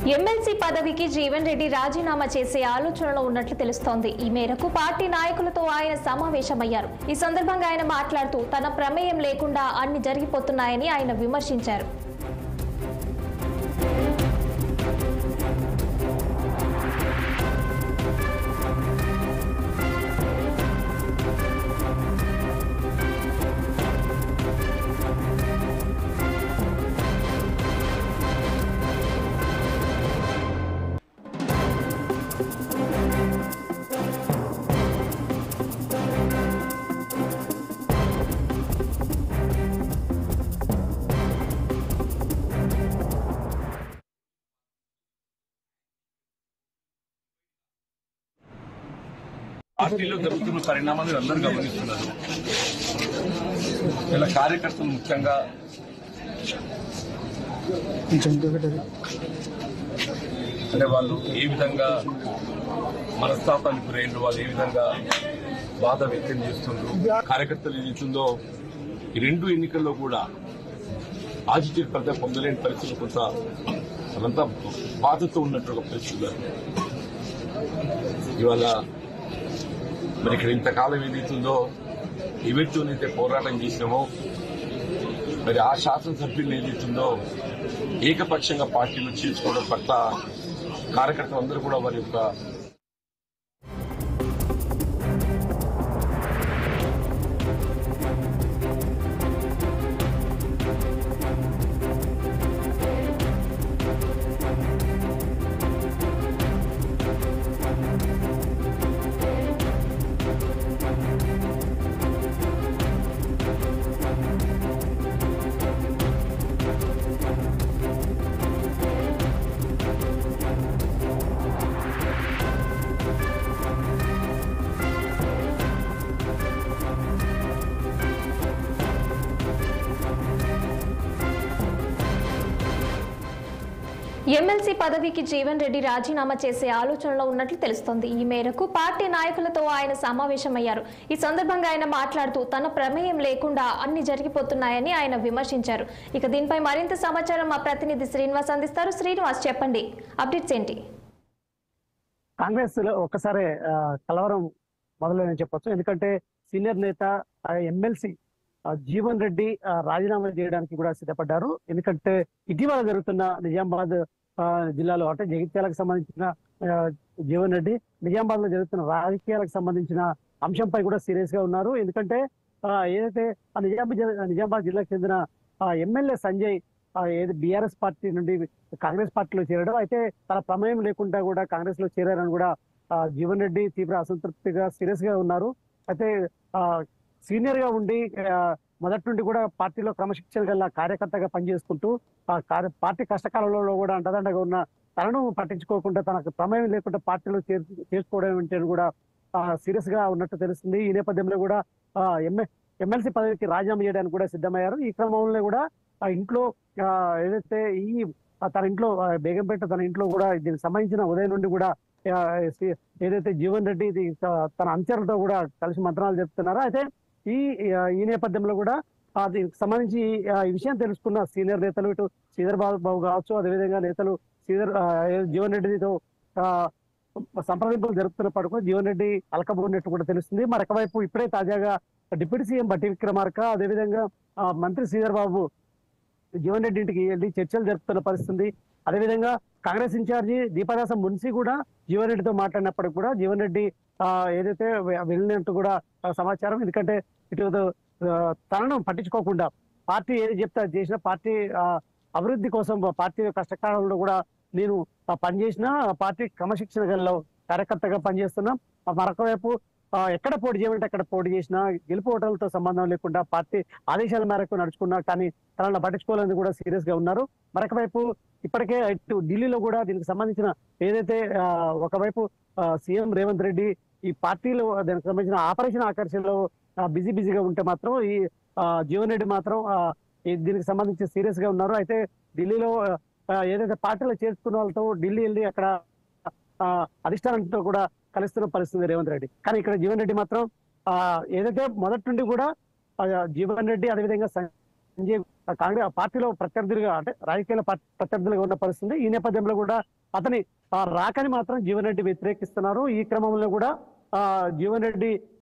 MLC పదవికి జీవన్ రెడ్డి రాజీనామా చేసే ఆలోచనలో ఉన్నట్లు తెలుస్తోంది ఈ మేరకు పార్టీ నాయకులతో ఆయన సమావేశమయ్యారు ఈ సందర్భంగా ఆయన మాట్లాడుతూ తన ప్రమేయం లేకుండా అన్ని జరిగిపోతున్నాయని ఆయన విమర్శించారు పార్టీలో జరుగుతున్న పరిణామాలు అందరూ గమనిస్తున్నారు ఇలా కార్యకర్తలు ముఖ్యంగా అంటే వాళ్ళు ఏ విధంగా మనస్తాపానికి గురైండ్రు వాళ్ళు ఏ విధంగా బాధ వ్యక్తం చేస్తుండ్రు కార్యకర్తలు ఏదైతుందో ఈ రెండు ఎన్నికల్లో కూడా ఆతిథ్య ఫలితం పొందలేని పరిస్థితులు కొంత వాళ్ళంతా బాధతో ఉన్నట్టు ఒక పరిస్థితులు ఇవాళ మరి ఇక్కడ ఇంతకాలం ఏదైతుందో ఎవరితోనైతే పోరాటం చేసినామో మరి ఆ శాసనసభ్యులు ఏదైతుందో ఏకపక్షంగా పార్టీలో చేర్చుకోవడం పట్ల కార్యకర్తలు అందరూ కూడా వారి యొక్క ఎమ్మెల్సీ పదవికి జీవన్ రెడ్డి రాజీనామా చేసే ఆలోచనలో ఉన్నట్లు తెలుస్తోంది ఈ మేరకు పార్టీ నాయకులతో ఆయన సమావేశమయ్యారు ఈ సందర్భంగా ఆయన మాట్లాడుతూ తన ప్రమేయం లేకుండా అన్ని జరిగిపోతున్నాయని ఆయన విమర్శించారు ఇక దీనిపై మరింత సమాచారం మా ప్రతినిధి శ్రీనివాస్ అందిస్తారు శ్రీనివాస్ చెప్పండి అప్డేట్స్ ఏంటి కాంగ్రెస్ లో ఒక్కసారి ఆ, కలవరం మొదలైన చెప్పొచ్చు ఎందుకంటే సీనియర్ నేత ఎమ్మెల్సీ జీవన్ రెడ్డి ఆ, రాజీనామా చేయడానికి కూడా సిద్ధపడ్డారు ఎందుకంటే ఇటీవల జరుగుతున్న నిజామాబాద్ ఆ, జిల్లాలో అంటే జగిత్యాలకు సంబంధించిన ఆ, జీవన్ రెడ్డి నిజామాబాద్ లో జరుగుతున్న రాజకీయాలకు సంబంధించిన అంశంపై కూడా సీరియస్ గా ఉన్నారు ఎందుకంటే ఆ, ఏదైతే ఆ నిజామాబాద్ జిల్లా- నిజామాబాద్ జిల్లాకు చెందిన ఎమ్మెల్యే సంజయ్ ఆ, ఏది బీఆర్ఎస్ పార్టీ నుండి కాంగ్రెస్ పార్టీలో చేరడం అయితే తన ప్రమేయం లేకుండా కూడా కాంగ్రెస్ లో చేరారని కూడా ఆ, జీవన్ రెడ్డి తీవ్ర అసంతృప్తిగా సీరియస్ గా ఉన్నారు అయితే ఆ, సీనియర్ గా ఉండి ఆ, మొదటి నుండి కూడా పార్టీలో క్రమశిక్షణ గల కార్యకర్తగా పనిచేసుకుంటూ ఆ కార్య- పార్టీ కష్టకాలంలో కూడా అండదండగా ఉన్న తనను పట్టించుకోకుండా తనకు ప్రమేయం లేకుండా పార్టీలో చేర్చు- చేర్చుకోవడం ఏంటి అని కూడా సీరియస్ గా ఉన్నట్టు తెలుస్తుంది ఈ నేపథ్యంలో కూడా ఎంఏ ఎమ్మెల్సీ పదవికి రాజీనామా చేయడానికి కూడా సిద్ధమయ్యారు ఈ క్రమంలో కూడా ఆ ఇంట్లో ఆ, ఏదైతే ఈ ఆ, తన ఇంట్లో ఆ, బేగంపేట తన ఇంట్లో కూడా దీనికి సంబంధించిన ఉదయం నుండి కూడా ఆ, సి- ఏదైతే జీవన్ రెడ్డి ఇది ఆ, తన అంచనలతో కూడా కలిసి మంత్రాలు జరుపుతున్నారో అయితే ఈ ఆ, ఈ నేపథ్యంలో కూడా ఆ, దీనికి సంబంధించి ఆ, ఈ విషయం తెలుసుకున్న సీనియర్ నేతలు ఇటు శ్రీధర్ బాబు బాబు కావచ్చు అదేవిధంగా నేతలు శ్రీధర్ ఆ, ఏ- జీవన్ రెడ్డితో ఆ, సంప్రదింపులు జరుపుతున్నప్పుడు కూడా జీవన్ రెడ్డి అలకబోన్నట్టు కూడా తెలుస్తుంది మరొక వైపు ఇప్పుడే తాజాగా డిప్యూటీ సీఎం బట్టి విక్రమార్క అదేవిధంగా ఆ, మంత్రి శ్రీధర్ బాబు జీవన్ రెడ్డి ఇంటికి వెళ్ళి చర్చలు జరుపుతున్న పరిస్థితి అదేవిధంగా కాంగ్రెస్ ఇన్ఛార్జి దీపదాసం మున్సి కూడా జీవన్ రెడ్డితో మాట్లాడినప్పటికి కూడా జీవన్ రెడ్డి ఆ, ఏదైతే వె- వెళ్ళినట్టు కూడా ఆ, సమాచారం ఎందుకంటే ఇటు ఆ, తనను పట్టించుకోకుండా పార్టీ ఏది చెప్తే అది చేసిన పార్టీ ఆ, అభివృద్ధి కోసం పార్టీ కష్టకాలంలో కూడా నేను ఆ, పనిచేసిన ఆ పార్టీ క్రమశిక్షణ గల కార్యకర్తగా పనిచేస్తున్నా ఆ మరొక వైపు ఆ, ఎక్కడ పోటీ చేయమంటే అక్కడ పోటీ చేసినా గెలుపు ఓటర్లతో సంబంధం లేకుండా పార్టీ ఆదేశాల మేరకు నడుచుకున్నా కానీ తనను పట్టించుకోవాలని కూడా సీరియస్ గా ఉన్నారు మరొక వైపు ఇప్పటికే ఇటు ఢిల్లీలో కూడా దీనికి సంబంధించిన ఏదైతే ఆ, ఒకవైపు ఆ, సీఎం రేవంత్ రెడ్డి ఈ పార్టీలో దానికి సంబంధించిన ఆపరేషన్ ఆకర్షణలో బిజీ బిజీగా ఉంటే మాత్రం ఈ ఆ, జీవన్ రెడ్డి మాత్రం ఆ, ఈ దీనికి సంబంధించి సీరియస్ గా ఉన్నారు అయితే ఢిల్లీలో ఆ, ఏదైతే పార్టీలో చేర్చుకున్న వాళ్ళతో ఢిల్లీ వెళ్ళి అక్కడ ఆ, అధిష్టానంతో కూడా కలుస్తున్న పరిస్థితి రేవంత్ రెడ్డి కానీ ఇక్కడ జీవన్ రెడ్డి మాత్రం ఆ, ఏదైతే మొదటి నుండి కూడా ఆ, జీవన్ రెడ్డి అదేవిధంగా సంజయ్ ఆ కాంగ్రెస్ ఆ పార్టీలో ప్రత్యర్థులుగా అంటే రాజకీయాల పార్టీ ప్రత్యర్థులుగా ఉన్న పరిస్థితి ఈ నేపథ్యంలో కూడా అతని ఆ రాకని మాత్రం జీవన్ రెడ్డి వ్యతిరేకిస్తున్నారు ఈ క్రమంలో కూడా ఆ జీవన్ రెడ్డి